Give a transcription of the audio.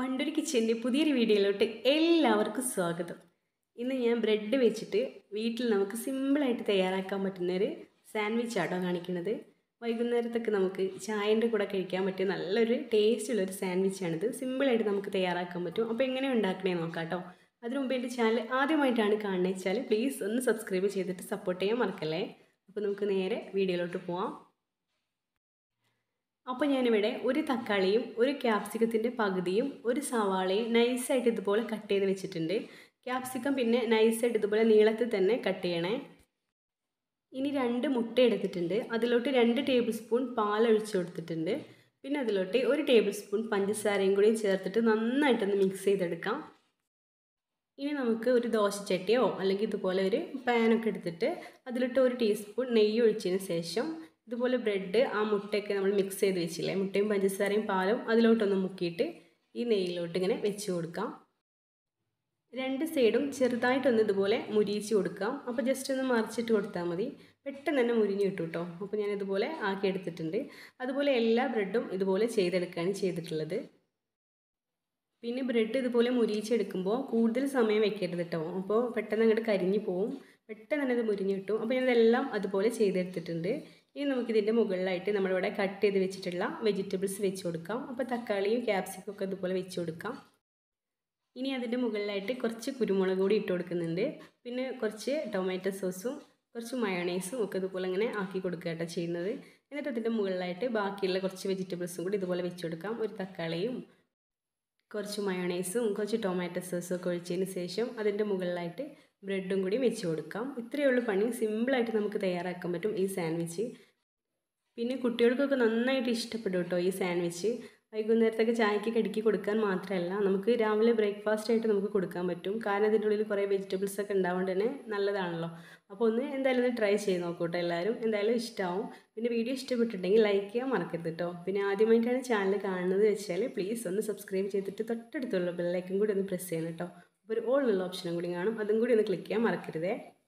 വണ്ടൂർ കിച്ചൻ്റെ പുതിയൊരു വീഡിയോയിലോട്ട് എല്ലാവർക്കും സ്വാഗതം ഇന്ന് ഞാൻ ബ്രെഡ് വെച്ചിട്ട് വീട്ടിൽ നമുക്ക് സിമ്പിളായിട്ട് തയ്യാറാക്കാൻ പറ്റുന്നൊരു സാൻഡ്വിച്ച് ആട്ടോ കാണിക്കുന്നത് വൈകുന്നേരത്തൊക്കെ നമുക്ക് ചായൻ്റെ കൂടെ കഴിക്കാൻ പറ്റിയ നല്ലൊരു ടേസ്റ്റുള്ളൊരു സാൻഡ്വിച്ചാണിത് സിമ്പിളായിട്ട് നമുക്ക് തയ്യാറാക്കാൻ പറ്റും അപ്പോൾ എങ്ങനെ ഉണ്ടാക്കണേ നോക്കാം കേട്ടോ അതിനു മുമ്പ് എൻ്റെ ചാനൽ ആദ്യമായിട്ടാണ് കാണുന്നത് വെച്ചാൽ പ്ലീസ് ഒന്ന് സബ്സ്ക്രൈബ് ചെയ്തിട്ട് സപ്പോർട്ട് ചെയ്യാൻ മറക്കല്ലേ അപ്പോൾ നമുക്ക് നേരെ വീഡിയോയിലോട്ട് പോവാം അപ്പോൾ ഞാനിവിടെ ഒരു തക്കാളിയും ഒരു ക്യാപ്സിക്കത്തിൻ്റെ പകുതിയും ഒരു സവാളയും നൈസായിട്ട് ഇതുപോലെ കട്ട് ചെയ്ത് വെച്ചിട്ടുണ്ട് ക്യാപ്സിക്കം പിന്നെ നൈസായിട്ട് ഇതുപോലെ നീളത്തിൽ തന്നെ കട്ട് ചെയ്യണേ ഇനി രണ്ട് മുട്ട എടുത്തിട്ടുണ്ട് അതിലോട്ട് രണ്ട് ടേബിൾ സ്പൂൺ പാൽ ഒഴിച്ചു കൊടുത്തിട്ടുണ്ട് പിന്നെ അതിലോട്ട് ഒരു ടേബിൾ സ്പൂൺ പഞ്ചസാരയും കൂടി ചേർത്തിട്ട് നന്നായിട്ടൊന്ന് മിക്സ് ചെയ്തെടുക്കാം ഇനി നമുക്ക് ഒരു ദോശച്ചട്ടിയോ അല്ലെങ്കിൽ ഇതുപോലെ ഒരു പാനൊക്കെ എടുത്തിട്ട് അതിലിട്ട് ഒരു ടീസ്പൂൺ നെയ്യ് ഒഴിച്ചതിന് ശേഷം ഇതുപോലെ ബ്രെഡ് ആ മുട്ടയൊക്കെ നമ്മൾ മിക്സ് ചെയ്ത് വെച്ചില്ലേ മുട്ടയും പഞ്ചസാരയും പാലും അതിലോട്ടൊന്ന് മുക്കിയിട്ട് ഈ നെയ്യിലോട്ട് ഇങ്ങനെ വെച്ച് കൊടുക്കാം രണ്ട് സൈഡും ചെറുതായിട്ടൊന്ന് ഇതുപോലെ മുരിയിച്ച് കൊടുക്കാം അപ്പോൾ ജസ്റ്റ് ഒന്ന് മറിച്ചിട്ട് കൊടുത്താൽ മതി പെട്ടെന്ന് തന്നെ മുരിഞ്ഞ് കിട്ടും കേട്ടോ അപ്പോൾ ഞാൻ ഇതുപോലെ ആക്കി എടുത്തിട്ടുണ്ട് അതുപോലെ എല്ലാ ബ്രെഡും ഇതുപോലെ ചെയ്തെടുക്കുകയാണ് ചെയ്തിട്ടുള്ളത് പിന്നെ ബ്രെഡ് ഇതുപോലെ മുരിയിച്ചെടുക്കുമ്പോൾ കൂടുതൽ സമയം വെക്കരുത് കേട്ടോ അപ്പോൾ പെട്ടെന്ന് അങ്ങോട്ട് കരിഞ്ഞു പോവും പെട്ടെന്ന് തന്നെ ഇത് മുരിഞ്ഞ് കിട്ടും അപ്പോൾ ഞാനിതെല്ലാം അതുപോലെ ചെയ്തെടുത്തിട്ടുണ്ട് ഇനി നമുക്കിതിൻ്റെ മുകളിലായിട്ട് നമ്മളിവിടെ കട്ട് ചെയ്ത് വെച്ചിട്ടുള്ള വെജിറ്റബിൾസ് വെച്ച് കൊടുക്കാം അപ്പോൾ തക്കാളിയും ക്യാപ്സിക്കും ഒക്കെ ഇതുപോലെ വെച്ച് കൊടുക്കാം ഇനി അതിൻ്റെ മുകളിലായിട്ട് കുറച്ച് കുരുമുളക് കൂടി ഇട്ട് കൊടുക്കുന്നുണ്ട് പിന്നെ കുറച്ച് ടൊമാറ്റോ സോസും കുറച്ച് മയോണൈസും ഒക്കെ ഇതുപോലെ ഇങ്ങനെ ആക്കി കൊടുക്കുക കേട്ടോ ചെയ്യുന്നത് എന്നിട്ട് അതിൻ്റെ മുകളിലായിട്ട് ബാക്കിയുള്ള കുറച്ച് വെജിറ്റബിൾസും കൂടി ഇതുപോലെ വെച്ച് കൊടുക്കാം ഒരു തക്കാളിയും കുറച്ച് മയോണൈസും കുറച്ച് ടൊമാറ്റോ സോസും ഒക്കെ ഒഴിച്ചതിന് ശേഷം അതിൻ്റെ മുകളിലായിട്ട് ബ്രെഡും കൂടി വെച്ച് കൊടുക്കാം ഇത്രയേ ഉള്ളൂ പണി സിമ്പിളായിട്ട് നമുക്ക് തയ്യാറാക്കാൻ പറ്റും ഈ സാൻഡ്വിച്ച് പിന്നെ കുട്ടികൾക്കൊക്കെ നന്നായിട്ട് ഇഷ്ടപ്പെടും കേട്ടോ ഈ സാൻഡ്വിച്ച് വൈകുന്നേരത്തൊക്കെ ചായക്ക് കടിക്കി കൊടുക്കാൻ മാത്രമല്ല നമുക്ക് രാവിലെ ബ്രേക്ക്ഫാസ്റ്റ് ആയിട്ട് നമുക്ക് കൊടുക്കാൻ പറ്റും കാരണം ഇതിൻ്റെ ഉള്ളിൽ കുറേ വെജിറ്റബിൾസ് ഒക്കെ ഉണ്ടാവുകൊണ്ട് തന്നെ നല്ലതാണല്ലോ അപ്പോൾ ഒന്ന് എന്തായാലും ഒന്ന് ട്രൈ ചെയ്ത് നോക്കൂട്ടോ എല്ലാവരും എന്തായാലും ഇഷ്ടമാവും പിന്നെ വീഡിയോ ഇഷ്ടപ്പെട്ടിട്ടുണ്ടെങ്കിൽ ലൈക്ക് ചെയ്യാൻ മറക്കരുത് കേട്ടോ പിന്നെ ആദ്യമായിട്ടാണ് ചാനൽ കാണുന്നത് വെച്ചാൽ പ്ലീസ് ഒന്ന് സബ്സ്ക്രൈബ് ചെയ്തിട്ട് തൊട്ടടുത്തുള്ള ബെല്ലൈക്കും കൂടി ഒന്ന് പ്രസ് ചെയ്യണം കേട്ടോ അപ്പോൾ ഒരു ഓൾ എന്നുള്ള ഓപ്ഷനും കൂടി കാണും അതും കൂടി ഒന്ന് ക്ലിക്ക് ചെയ്യാൻ മറക്കരുതേ